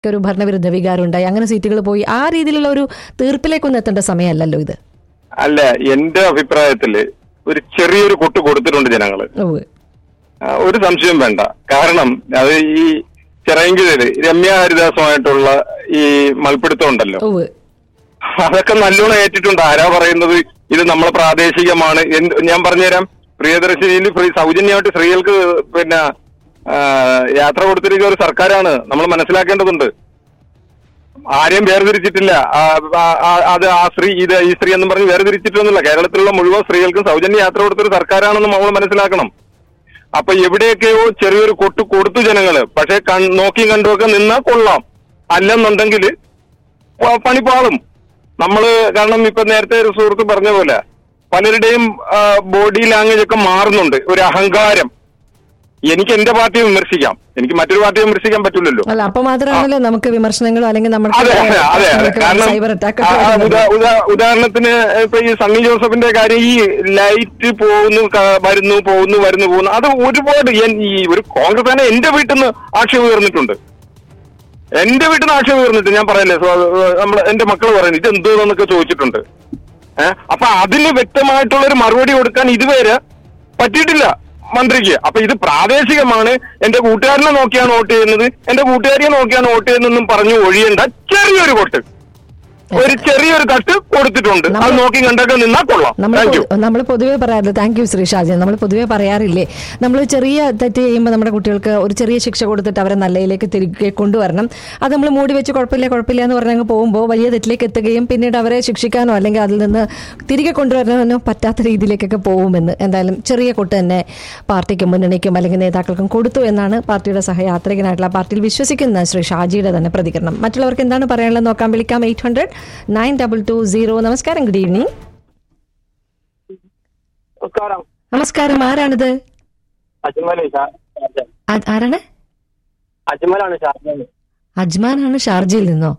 ഒരു ഭരണവിരുദ്ധ വികാരം ഉണ്ടായി അങ്ങനെ സീറ്റുകൾ പോയി ആ രീതിയിലുള്ള ഒരു തീർപ്പിലേക്കൊന്നും എത്തേണ്ട സമയമല്ലല്ലോ ഇത് അല്ല എന്റെ അഭിപ്രായത്തില് ഒരു ചെറിയൊരു കൊട്ട് കൊടുത്തിട്ടുണ്ട് ജനങ്ങള് ഉവ്വ്. ആ, ഒരു സംശയം വേണ്ട കാരണം അത് ഈ ചിറയങ്കില് രമ്യ ഹരിദാസുമായിട്ടുള്ള ഈ മൽപ്പിടുത്തം ഉണ്ടല്ലോ ഉവ്വ്. അതൊക്കെ നല്ലോണം ഏറ്റിട്ടുണ്ട് ആരാ പറയുന്നത് ഇത് നമ്മളെ പ്രാദേശികമാണ് എന്ത് ഞാൻ പറഞ്ഞുതരാം പ്രിയദർശിനിയിൽ ഫ്രീ സൗജന്യമായിട്ട് സ്ത്രീകൾക്ക് പിന്നെ ആ, യാത്ര കൊടുത്തിരിക്കുന്ന ഒരു സർക്കാരാണ് നമ്മൾ മനസ്സിലാക്കേണ്ടതുണ്ട് ആരെയും വേർതിരിച്ചിട്ടില്ല ആ, ആ, ആ, അത് ആ സ്ത്രീ ഇത് ഈ സ്ത്രീ എന്ന് പറഞ്ഞ് വേർതിരിച്ചിട്ടൊന്നുമില്ല കേരളത്തിലുള്ള മുഴുവൻ സ്ത്രീകൾക്കും സൗജന്യ യാത്ര കൊടുത്തൊരു സർക്കാരാണെന്ന് നമ്മൾ മനസ്സിലാക്കണം അപ്പൊ എവിടെയൊക്കെയോ ചെറിയൊരു കൊട്ട് കൊടുത്തു ജനങ്ങള് പക്ഷെ കൺ- നോക്കിയും കണ്ടുമൊക്കെ നിന്നാ കൊള്ളാം അല്ലെന്നുണ്ടെങ്കിൽ പണി പാളും നമ്മള് കാരണം ഇപ്പൊ നേരത്തെ ഒരു സുഹൃത്ത് പറഞ്ഞ പോലെ പലരുടെയും ബോഡി ലാംഗ്വേജ് ഒക്കെ മാറുന്നുണ്ട് ഒരു അഹങ്കാരം എനിക്ക് എന്റെ പാർട്ടിയെ വിമർശിക്കാം എനിക്ക് മറ്റൊരു പാർട്ടിയെ വിമർശിക്കാൻ പറ്റില്ലല്ലോ അല്ല അപ്പൊ മാത്രമാണല്ലോ നമുക്ക് വിമർശനങ്ങളോ അല്ലെങ്കിൽ നമ്മുടെ അതെ അതെ അതെ അതെ കാരണം സൈബർ അറ്റാക്ക് ആ, ആ, ഉദാ- ഉദാ- ഉദാഹരണത്തിന് ഇപ്പൊ ഈ സണ്ണി ജോസഫിന്റെ കാര്യം ഈ ലൈറ്റ് പോകുന്നു ക- വരുന്നു പോകുന്നു വരുന്നു പോകുന്നു അത് ഒരുപാട് എൻ- ഈ ഒരു കോൺഗ്രസ് തന്നെ എന്റെ വീട്ടിൽ നിന്ന് ആക്ഷേപം ഉയർന്നിട്ടുണ്ട് എന്റെ വീട്ടിൽ നിന്ന് ആക്ഷേപം ഉയർന്നിട്ട് ഞാൻ പറയല്ലേ നമ്മൾ എന്റെ മക്കൾ പറയുന്നത് ഇത് എന്തോന്നൊക്കെ ചോദിച്ചിട്ടുണ്ട് ഏഹ് അപ്പൊ അതിന് വ്യക്തമായിട്ടുള്ള ഒരു മറുപടി കൊടുക്കാൻ ഇതുവരെ പറ്റിയിട്ടില്ല മന്ത്രിക്ക് അപ്പൊ ഇത് പ്രാദേശികമാണ് എന്റെ കൂട്ടുകാരനെ നോക്കിയാണ് വോട്ട് ചെയ്യുന്നത് എന്റെ കൂട്ടുകാരിയെ നോക്കിയാണ് വോട്ട് ചെയ്യുന്നതെന്നും പറഞ്ഞു ഒഴിയേണ്ട ചെറിയൊരു കൊട്ട് ഒരു ചെറിയൊരു കട്ട് കൊടുത്തിട്ടുണ്ട് അത് നോക്കി കണ്ടൊക്കെ നിന്നാ കൊള്ളാം നമ്മൾ താങ്ക് യു നമ്മൾ പൊതുവേ പറയാറില്ല താങ്ക് യു ശ്രീ ഷാജി നമ്മൾ പൊതുവേ പറയാറില്ലേ നമ്മൾ ചെറിയ തെറ്റ് ചെയ്യുമ്പോൾ നമ്മുടെ കുട്ടികൾക്ക് ഒരു ചെറിയ ശിക്ഷ കൊടുത്തിട്ട് അവരെ നല്ലയിലേക്ക് തിരികെ കൊണ്ടുവരണം അത് നമ്മൾ മൂടി വെച്ച് കുഴപ്പമില്ല കുഴപ്പമില്ല എന്ന് പറഞ്ഞങ്ങ് പോകുമ്പോൾ വലിയ തെറ്റിലേക്ക് എത്തുകയും പിന്നീട് അവരെ ശിക്ഷിക്കാനോ അല്ലെങ്കിൽ അതിൽ നിന്ന് തിരികെ കൊണ്ടുവരാനോ പറ്റാത്ത രീതിയിലേക്കൊക്കെ പോകുമെന്ന് എന്തായാലും ചെറിയ കൊട്ട് തന്നെ പാർട്ടിക്കും മുന്നണിക്കും അല്ലെങ്കിൽ നേതാക്കൾക്കും കൊടുത്തു എന്നാണ് പാർട്ടിയുടെ സഹയാത്രികനായിട്ടുള്ള പാർട്ടിയിൽ വിശ്വസിക്കുന്ന ശ്രീ ഷാജിയുടെ തന്നെ പ്രതികരണം മറ്റുള്ളവർക്ക് എന്താണ് പറയാനുള്ളത് നോക്കാം വിളിക്കാം eight hundred nine double two zero നമസ്കാരം ഗുഡ് ഈവനിങ് നമസ്കാരം നമസ്കാരം ആരാണിത് അജ്മൽ ആ- ആരാണ് അജ്മലാണ് ഷാർജ അജ്മാനാണ് ഷാർജയിൽ നിന്നോ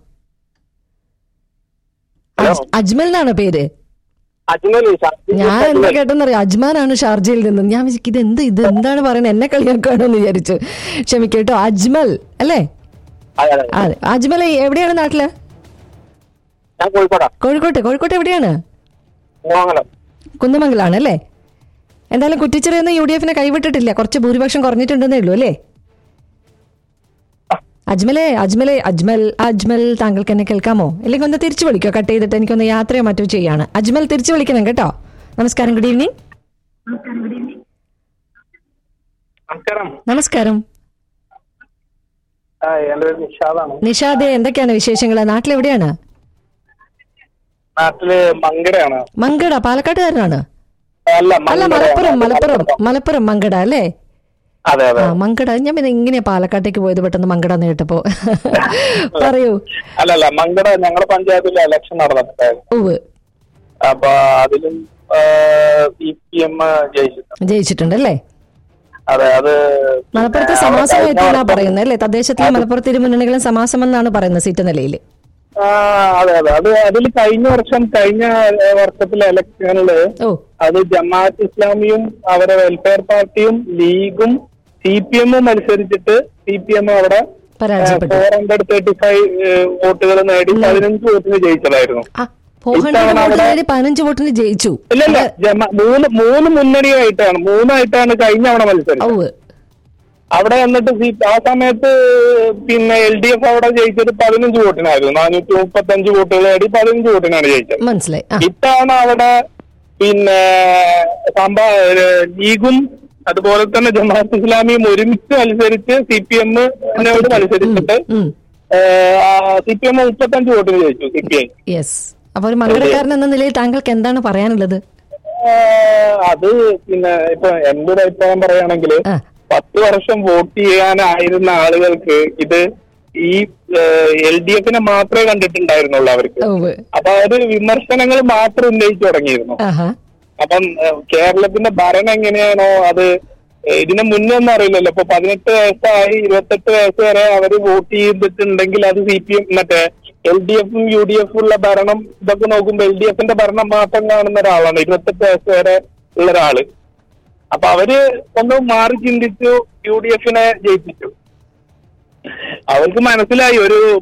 അജ്- അജ്മൽ എന്നാണ് പേര് അജ്മൽ ഞാൻ എന്താ കേട്ടെന്നറിയാം അജ്മാനാണ് ഷാർജയിൽ നിന്ന് ഞാൻ വിചാരിക്കും ഇത് എന്ത് ഇത് എന്താണ് പറയുന്നത് എന്നെ കളിയാക്കാണോ എന്ന് വിചാരിച്ചു ക്ഷമിക്കട്ടോ അജ്മൽ അല്ലേ അതെ അതെ അതെ അജ്മൽ എവിടെയാണ് നാട്ടില് ഞാൻ കോഴിക്കോടാ കോഴിക്കോട്ട് കോഴിക്കോട്ട് എവിടെയാണ് മൂവാങ്ങലം കുന്നമംഗലാണ് അല്ലേ എന്തായാലും കുറ്റിച്ചിറയൊന്നും യു ഡി എഫിനെ കൈവിട്ടിട്ടില്ല കുറച്ച് ഭൂരിപക്ഷം കുറഞ്ഞിട്ടുണ്ടെന്നേ ഉള്ളൂ അല്ലേ അജ്മലെ അജ്മലെ അജ്മൽ അജ്മൽ താങ്കൾക്ക് എന്നെ കേൾക്കാമോ അല്ലെങ്കിൽ ഒന്ന് തിരിച്ചു വിളിക്കോ കട്ട് ചെയ്തിട്ട് എനിക്കൊന്ന് യാത്രയോ മറ്റോ ചെയ്യാണ് അജ്മൽ തിരിച്ചു വിളിക്കണം കേട്ടോ നമസ്കാരം ഗുഡ് ഈവനിങ് നമസ്കാരം നമസ്കാരം ആ, എന്റെ പേര് നിഷാദാണ് നിഷാദെ എന്തൊക്കെയാണ് വിശേഷങ്ങൾ നാട്ടിലെവിടെയാണ് നാട്ടില് മങ്കടയാണ് മങ്കട പാലക്കാട്ടുകാരനാണ് അല്ല അല്ല മങ്കടയാണ്. മലപ്പുറം മലപ്പുറം മലപ്പുറം മങ്കട അല്ലേ അതെ അതെ ആ മങ്കട ഞാൻ പിന്നെ ഇങ്ങനെയാ പാലക്കാട്ടേക്ക് പോയത് പെട്ടെന്ന് മങ്കട എന്ന് കേട്ടപ്പോ പറയൂ അല്ല അല്ല മങ്കട ഞങ്ങളുടെ പഞ്ചായത്തിൽ ഇലക്ഷൻ നടന്നിട്ടുണ്ടായിരുന്നു ഉവ് അപ്പൊ അതിലും സി പി എം ജയിച്ചിട്ടുണ്ട് ജയിച്ചിട്ടുണ്ടല്ലേ അതെ അത് മലപ്പുറത്ത് പിന്നെ സമാസം അവിടെ എത്തിയെന്നാ കഴിഞ്ഞ പറയുന്നത് അല്ലേ തദ്ദേശത്തിലെ മലപ്പുറത്ത് ഇരുമുന്നണികളും സമാസം എന്നാണ് പറയുന്നത് സീറ്റ് നിലയിൽ ആ, അതെ അതെ അത് അതിൽ കഴിഞ്ഞ വർഷം കഴിഞ്ഞ ഏ, വർഷത്തിലെ ഇലക്ഷനില് ഓ അത് ജമാഅത്ത് ഇസ്ലാമിയും അവരെ വെൽഫെയർ പാർട്ടിയും ലീഗും സി പി എമ്മും മത്സരിച്ചിട്ട് സി പി എം അവിടെ പരാജയപ്പെട്ടു ഫോർ ഹൺഡ്രഡ് തേർട്ടി ഫൈവ് വോട്ടുകൾ നേടി പതിനഞ്ച് വോട്ടിന് ജയിച്ചതായിരുന്നു ആ ഫോർ ഹൺഡ്രഡ് വോട്ട് നേടി പതിനഞ്ച് വോട്ടിന് ജയിച്ചു ഇല്ല ഇല്ല ജമ മൂന്ന് മൂന്ന് മുന്നണിയായിട്ടാണ് മൂന്നായിട്ടാണ് കഴിഞ്ഞ തവണ മത്സരം ഔവ് അവിടെ എന്നിട്ട് സി ആ സമയത്ത് പിന്നെ എൽ ഡി എഫ് അവിടെ ജയിച്ചത് പതിനഞ്ച് വോട്ടിനായിരുന്നു നാനൂറ്റി മുപ്പത്തഞ്ച് വോട്ടുകൾ നേടി പതിനഞ്ച് വോട്ടിനാണ് ജയിച്ചത് മനസ്സിലായി ആ ഇത്തവണ അവിടെ പിന്നെ സംഭവ ലീഗും അതുപോലെ തന്നെ ജമാഅത്ത് ഇസ്ലാമിയും ഒരുമിച്ച് മത്സരിച്ച് സി പി എമ്മിനോട് മത്സരിച്ചിട്ട് ഉം. സി പി എം മുപ്പത്തഞ്ച് വോട്ടിന് ജയിച്ചു സി പി ഐ യെസ് അപ്പൊ ഒരു മംഗളക്കാരൻ എന്ന നിലയിൽ താങ്കൾക്ക് എന്താണ് പറയാനുള്ളത് അത് പിന്നെ ഇപ്പൊ എന്റെ ഒരു അഭിപ്രായം പറയുകയാണെങ്കിൽ ആ. പത്ത് വർഷം വോട്ട് ചെയ്യാനായിരുന്ന ആളുകൾക്ക് ഇത് ഈ എൽ ഡി എഫിനെ മാത്രമേ കണ്ടിട്ടുണ്ടായിരുന്നുള്ളൂ അവർക്ക് ഔവ് അപ്പൊ അവര് വിമർശനങ്ങൾ മാത്രം ഉന്നയിച്ചു തുടങ്ങിയിരുന്നു ആഹാ അപ്പം ഏഹ്, കേരളത്തിന്റെ ഭരണം എങ്ങനെയാണോ അത് ഏഹ്, ഇതിന് മുന്നേ ഒന്നും അറിയില്ലല്ലോ ഇപ്പൊ പതിനെട്ട് വയസ്സായി ഇരുപത്തെട്ട് വയസ്സ് വരെ അവര് വോട്ട് ചെയ്തിട്ടുണ്ടെങ്കിൽ അത് സി പി എം മറ്റേ എൽ ഡി എഫും യു ഡി എഫും ഉള്ള ഭരണം ഇതൊക്കെ നോക്കുമ്പോ എൽ ഡി എഫിന്റെ ഭരണം മാത്രം കാണുന്ന ഒരാളാണ് ഇരുപത്തെട്ട് വയസ്സ് വരെ ഉള്ള ഒരാള് അപ്പൊ അവര് ഒന്ന് മാറി ചിന്തിച്ചു യു ഡി എഫിനെ ജയിപ്പിച്ചു അവർക്ക് മനസ്സിലായി ഒരു